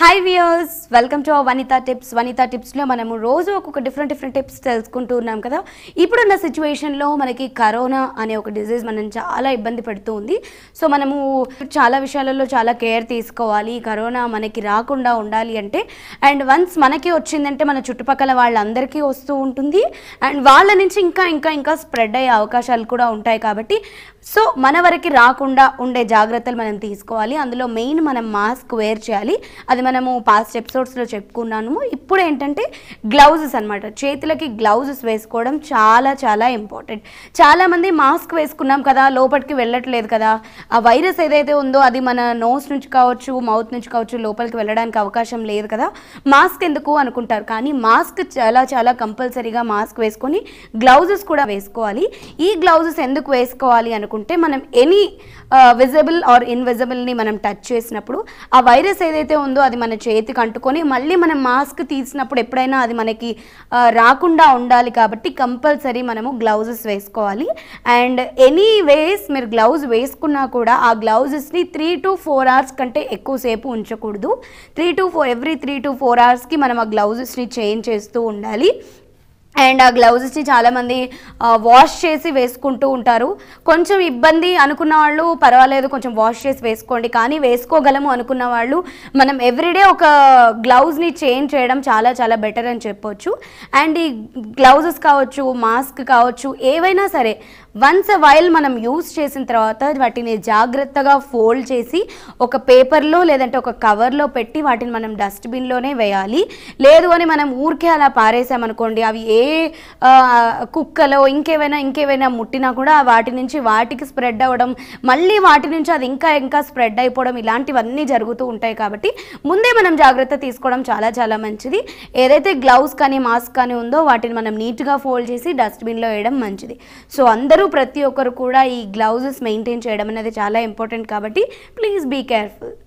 hi viewers welcome to Vanitha tips Vanitha టిప్స్లో మనము రోజు ఒక్కొక్క డిఫరెంట్ డిఫరెంట్ టిప్స్ తెలుసుకుంటూ ఉన్నాం కదా ఇప్పుడున్న సిచ్యువేషన్లో మనకి కరోనా అనే ఒక డిజీజ్ మనం చాలా ఇబ్బంది పెడుతూ ఉంది సో మనము చాలా విషయాలలో చాలా కేర్ తీసుకోవాలి కరోనా మనకి రాకుండా ఉండాలి అంటే అండ్ వన్స్ మనకి వచ్చిందంటే మన చుట్టుపక్కల వాళ్ళందరికీ వస్తూ ఉంటుంది అండ్ వాళ్ళ నుంచి ఇంకా ఇంకా ఇంకా స్ప్రెడ్ అయ్యే అవకాశాలు కూడా ఉంటాయి కాబట్టి సో మన వరకు రాకుండా ఉండే జాగ్రత్తలు మనం తీసుకోవాలి అందులో మెయిన్ మనం మాస్క్ వేర్ చేయాలి అది మనము పాస్ట్ ఎపిసోడ్స్లో చెప్పుకున్నాము ఇప్పుడు ఏంటంటే గ్లౌజెస్ అన్నమాట చేతులకి గ్లౌజెస్ వేసుకోవడం చాలా చాలా ఇంపార్టెంట్ చాలామంది మాస్క్ వేసుకున్నాం కదా లోపలికి వెళ్ళట్లేదు కదా ఆ వైరస్ ఏదైతే ఉందో అది మన నోస్ నుంచి కావచ్చు మౌత్ నుంచి కావచ్చు లోపలికి వెళ్ళడానికి అవకాశం లేదు కదా మాస్క్ ఎందుకు అనుకుంటారు కానీ మాస్క్ చాలా చాలా కంపల్సరీగా మాస్క్ వేసుకొని గ్లౌజెస్ కూడా వేసుకోవాలి ఈ గ్లౌజెస్ ఎందుకు వేసుకోవాలి అనుకుంటే మనం ఎనీ విజిబుల్ ఆర్ ఇన్విజిబుల్ని మనం టచ్ చేసినప్పుడు ఆ వైరస్ ఏదైతే ఉందో అది మన చేతికి అంటుకొని మళ్ళీ మనం మాస్క్ తీసినప్పుడు ఎప్పుడైనా అది మనకి ఆ, రాకుండా ఉండాలి కాబట్టి కంపల్సరీ మనము గ్లౌజెస్ వేసుకోవాలి అండ్ ఎనీ వేస్ మీరు గ్లౌజ్ వేసుకున్నా కూడా ఆ గ్లౌజెస్ని త్రీ టు ఫోర్ అవర్స్ కంటే ఎక్కువసేపు ఉంచకూడదు three to four every three to four అవర్స్కి మనం ఆ గ్లౌజెస్ని చేంజ్ చేస్తూ ఉండాలి అండ్ ఆ గ్లౌజెస్ని చాలామంది వాష్ చేసి వేసుకుంటూ ఉంటారు కొంచెం ఇబ్బంది అనుకున్న వాళ్ళు పర్వాలేదు కొంచెం వాష్ చేసి వేసుకోండి కానీ వేసుకోగలము అనుకున్న వాళ్ళు మనం ఎవ్రీడే ఒక గ్లౌజ్ని చేంజ్ చేయడం చాలా చాలా బెటర్ అని చెప్పొచ్చు అండ్ ఈ గ్లౌజెస్ కావచ్చు మాస్క్ కావచ్చు ఏవైనా సరే వన్స్ వైల్ మనం యూస్ చేసిన తర్వాత వాటిని జాగ్రత్తగా ఫోల్డ్ చేసి ఒక పేపర్లో లేదంటే ఒక కవర్లో పెట్టి వాటిని మనం డస్ట్బిన్లోనే వేయాలి లేదు అని మనం ఊరికే అలా పారేసామనుకోండి అవి ఏ ఆ, కుక్కలో ఇంకేమైనా ఇంకేమైనా ముట్టినా కూడా వాటి నుంచి వాటికి స్ప్రెడ్ అవ్వడం మళ్ళీ వాటి నుంచి అది ఇంకా ఇంకా స్ప్రెడ్ అయిపోవడం ఇలాంటివన్నీ జరుగుతూ ఉంటాయి కాబట్టి ముందే మనం జాగ్రత్త తీసుకోవడం చాలా చాలా మంచిది ఏదైతే గ్లౌస్ కానీ మాస్క్ కానీ ఉందో వాటిని మనం నీట్గా ఫోల్డ్ చేసి డస్ట్బిన్లో వేయడం మంచిది సో అందరూ ప్రతి ఒక్కరు కూడా ఈ గ్లౌజెస్ మెయింటైన్ చేయడం అనేది చాలా ఇంపార్టెంట్ కాబట్టి ప్లీజ్ బీ కేర్ఫుల్